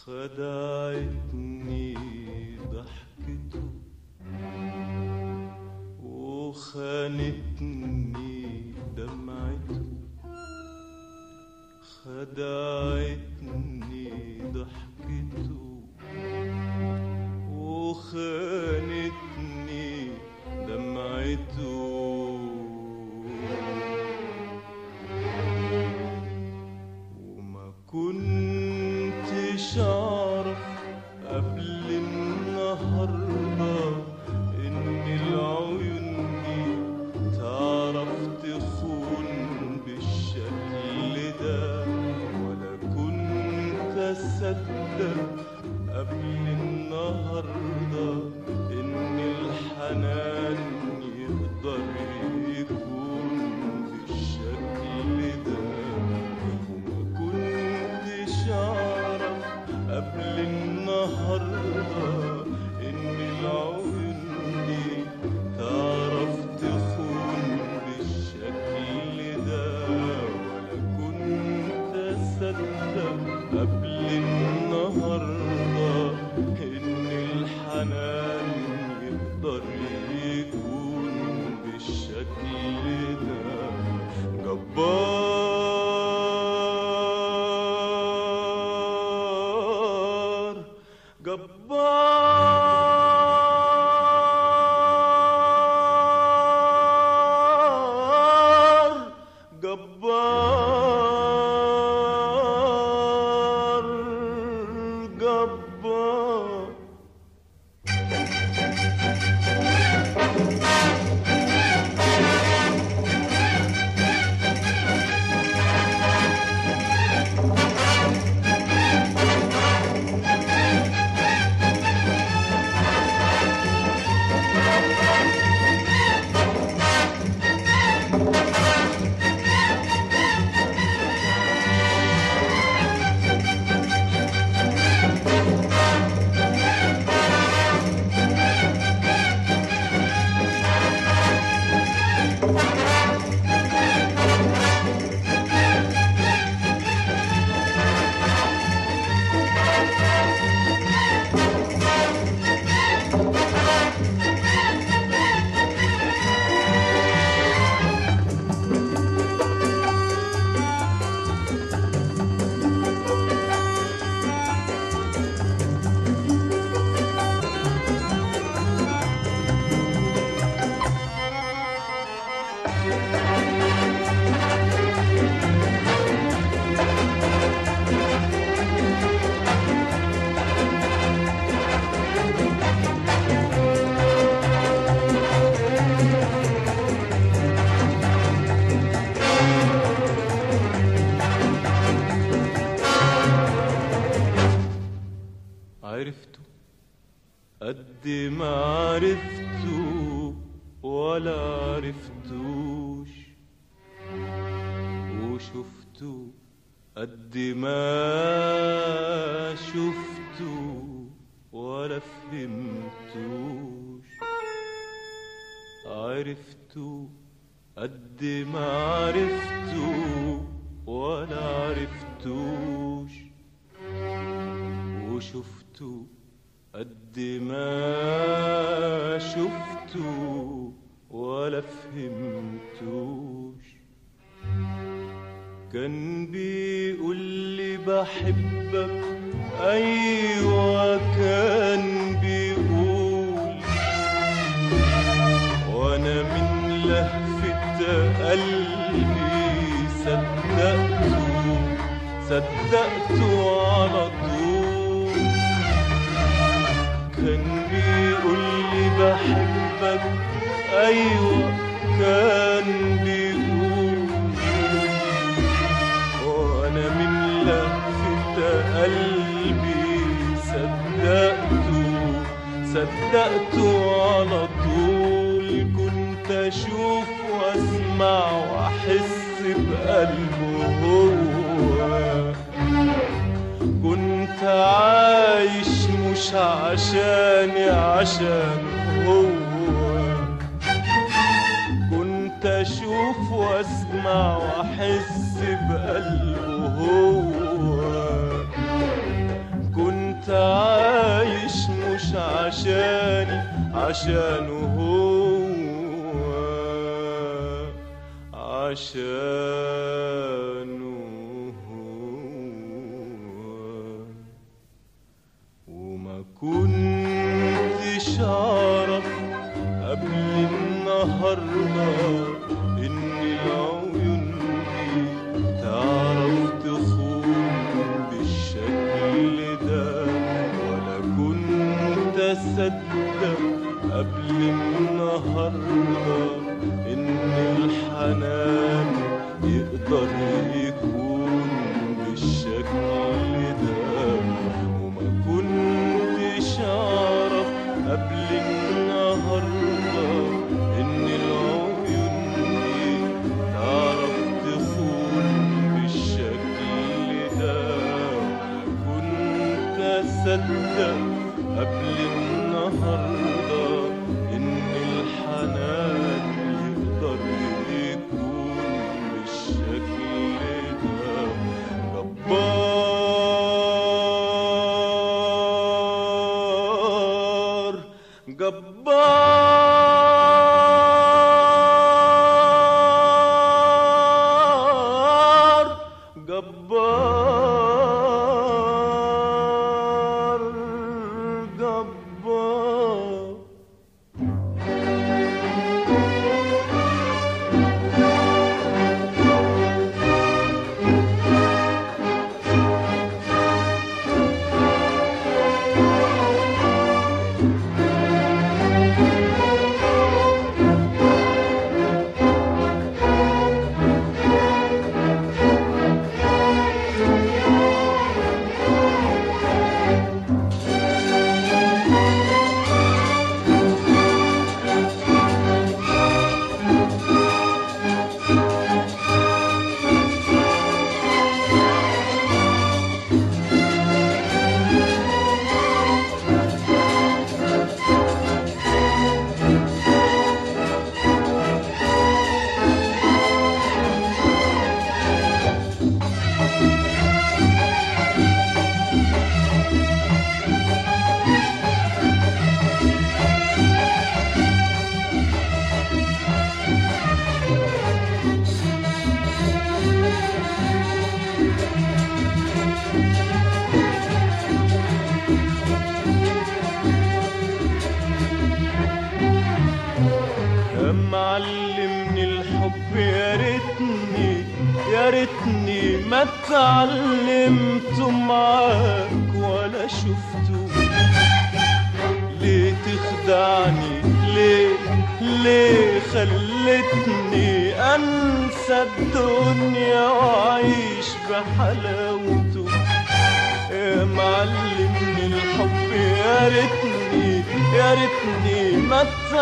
خدعتني ضحكته وخانتني دمعته خدعتني ضحكته وخانتني دمعته وما كنتش اعرف قبل النهارده ان العيون دي تعرف تخون بالشكل ده ولا كنت اصدق قبل النهارده ان الحنان يقدر يكون بالشكل ده وما كنتش اعرف قبل النهارده ان العيون دي تعرف تخون بالشكل ده ولا كنت اصدق قبل النهارده ان الحنان يقدر يكون بالشكل ده جبار جبار جبار جبار عرفته قد ما عرفته ولا عرفتوش وشفته قد ما شفته ولا فهمتوش عرفته قد ما عرفته ولا عرفتوش وشفته قد ما شفته ولا فهمتوش كان بيقول لي بحبك ايوه كان بيقول وانا من لهفة قلبي صدقته صدقته على طول كان بيقول لي بحبك ايوه كان بيقول وانا من لهفة قلبي صدقته صدقته على طول كنت اشوف واسمع واحس بقلبه هو كنت عايش مش عشاني عشان هو كنت اشوف واسمع واحس بقلبه هو كنت عشانه هو عشانه هو وما كنتش اعرف قبل النهارده ان العيون دي تعرف تخون بالشكل ده ولا كنت اصدق قبل النهارده ان الحنان يقدر يكون بالشكل ده وما كنتش اعرف قبل النهارده ان العيون دي تعرف تخون بالشكل ده كنت اصدق قبل النهارده ان الحنان يقدر يكون بالشكل ده جبار جبار جبار جبار يا معلمني الحب يا ريتني يا ريتني ما اتعلمت معاك ولا شفته ليه تخدعني ليه ليه خلتني انسى الدنيا واعيش بحلاوته يا معلمني الحب يا ريتني يا ريتني ما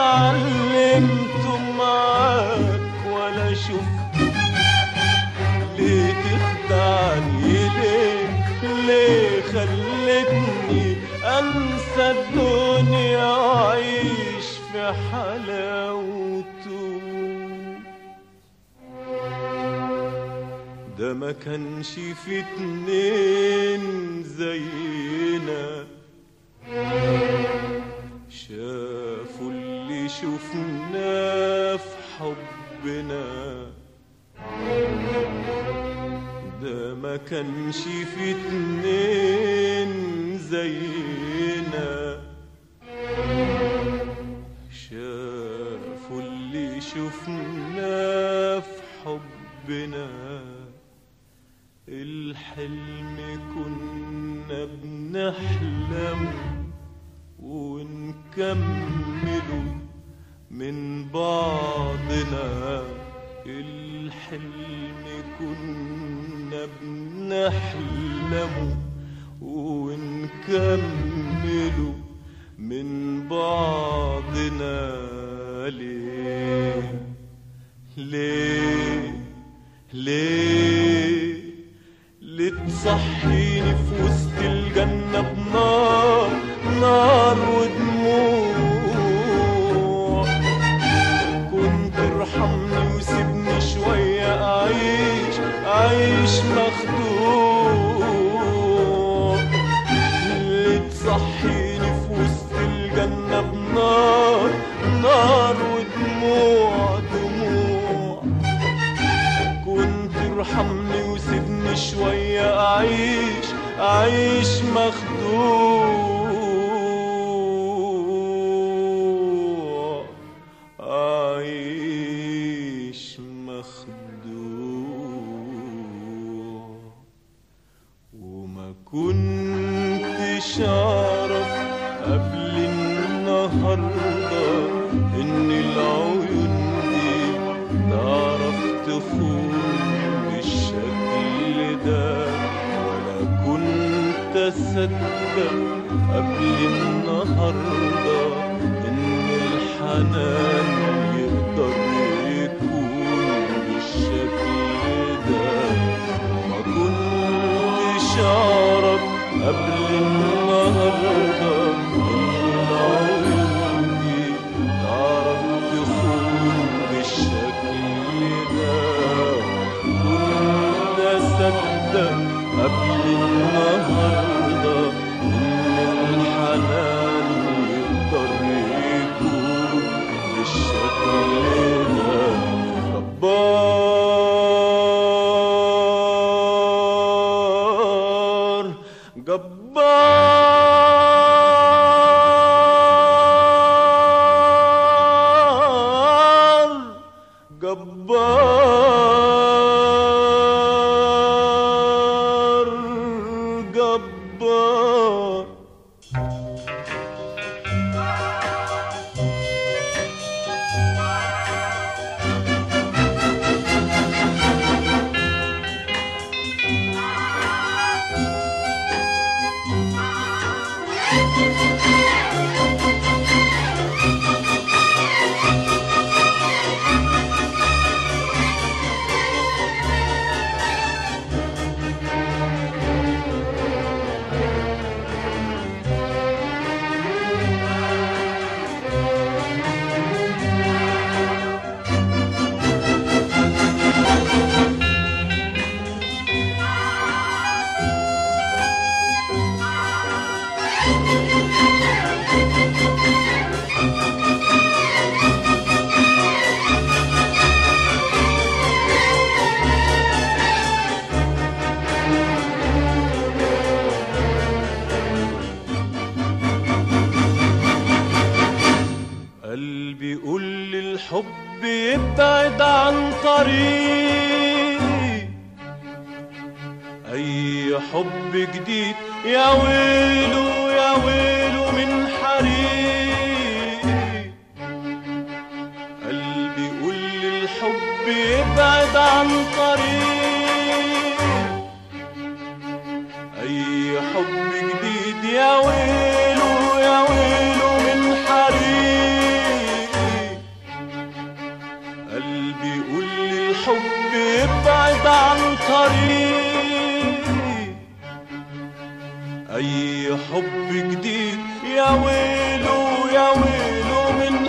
اتعلمت معاك ولا شفت ليه تخدعني ليه ليه خلتني انسى الدنيا واعيش في حلاوته ده ما كانش في اتنين زينا شافوا اللي شفناه في حبنا ده ما كانش في اتنين زينا شافوا اللي شفناه في حبنا الحلم كنا بنحلم ونكمله من بعضنا الحلم كنا بنحلمه ونكمله من بعضنا ليه ليه ليه لتصحيني في وسط الجنة بنار نار ودموع كنت ارحمني وسيبني شوية أعيش أعيش مخدوع لتصحيني في وسط الجنة بنار أعيش مخدوع أعيش مخدوع وما كنتش أعرف قبل النهاردة إن العيون دي تعرف تخون بالشكل ده ولا كنت أصدق قبل النهاردة إن الحنان يقدر يكون بالشكل ده ما كنتش أعرف قبل النهاردة إن العيون دي تعرف تخون بالشكل ده كنت أصدق قبل النهاردة إن الحنان يقدر يكون بالشكل ده جبار جبار جبار جبار قلبي يقول لي الحب يبعد عن طريقي اي حب جديد يا ويله يا ويله من حريقي قلبي يقول لي الحب يبعد عن طريقي اي حب جديد يا ويله يا ويله من حريقي قلبي يقول لي الحب يبعد عن طريقي اي حب جديد يا ويله يا ويله من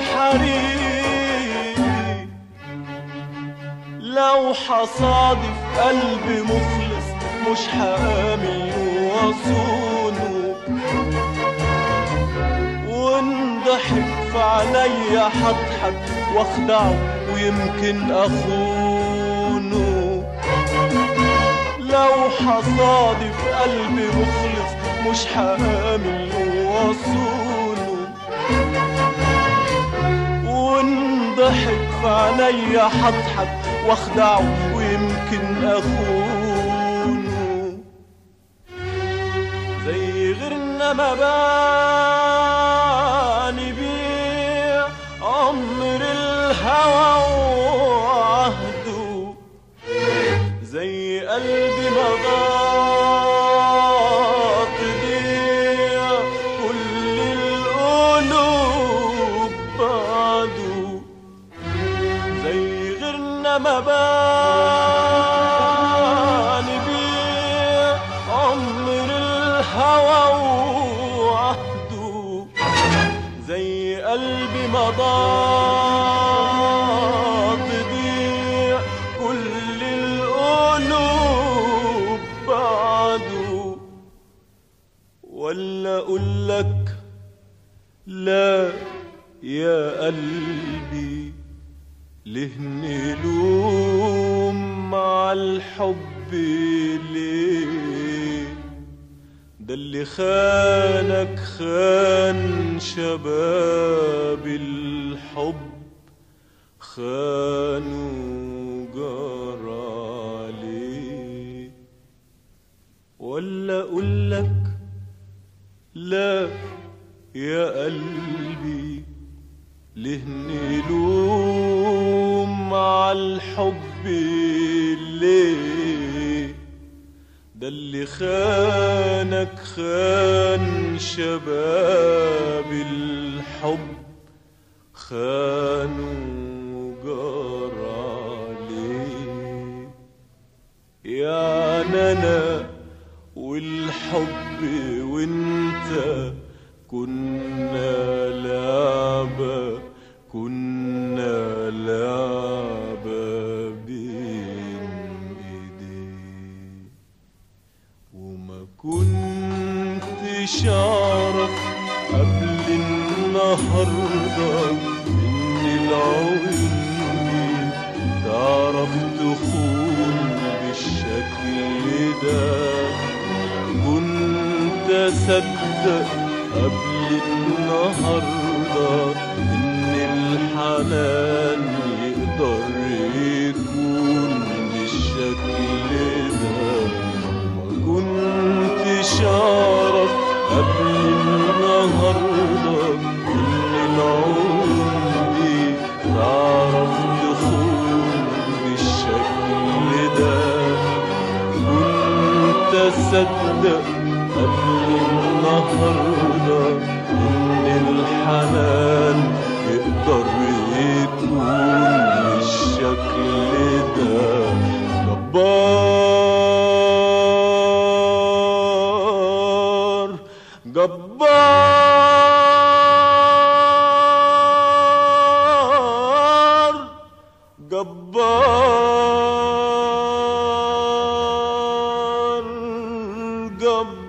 حريقي لو حصادف قلبي مخلص مش هآمن وأصونه وانضحك في عينيا هضحك واخدعه ويمكن اخونه لو حصادف قلبي مخلص مش هآمن وأصونه وانضحك في عينيا هضحك واخدعه ويمكن اخونه زي غيرنا ما باني بيه عمر الهوى وعهده زي قلبي ما ضاق بيه كل القلوب بعده زي غيرنا ما باني بيه عمر الهوى وعهده زي قلبي ما ضاق بيه كل القلوب بعده ولا اقول لك لا يا قلبي ليه نلوم مع الحب ليه ده اللي خانك خان شباب الحب خانوا جرى عليه ولا اقولك لا يا قلبي ليه نلوم على الحب ليه ده اللي خانك خان شباب الحب خانوا جرى عليه يعني انا والحب وانت كنا لعبة كنا لعبة بين ايديك وما كنتش اعرف قبل النهارده ان العيون دي تعرف تخون بالشكل ده كنت اصدق قبل النهارده ان الحنان يقدر يكون بالشكل ده ما كنتش اعرف قبل النهارده ان العيون دي تعرف تخون بالشكل ده كنت اصدق قبل النهارده ان الحنان يقدر يكون بالشكل ده جبار جبار جبار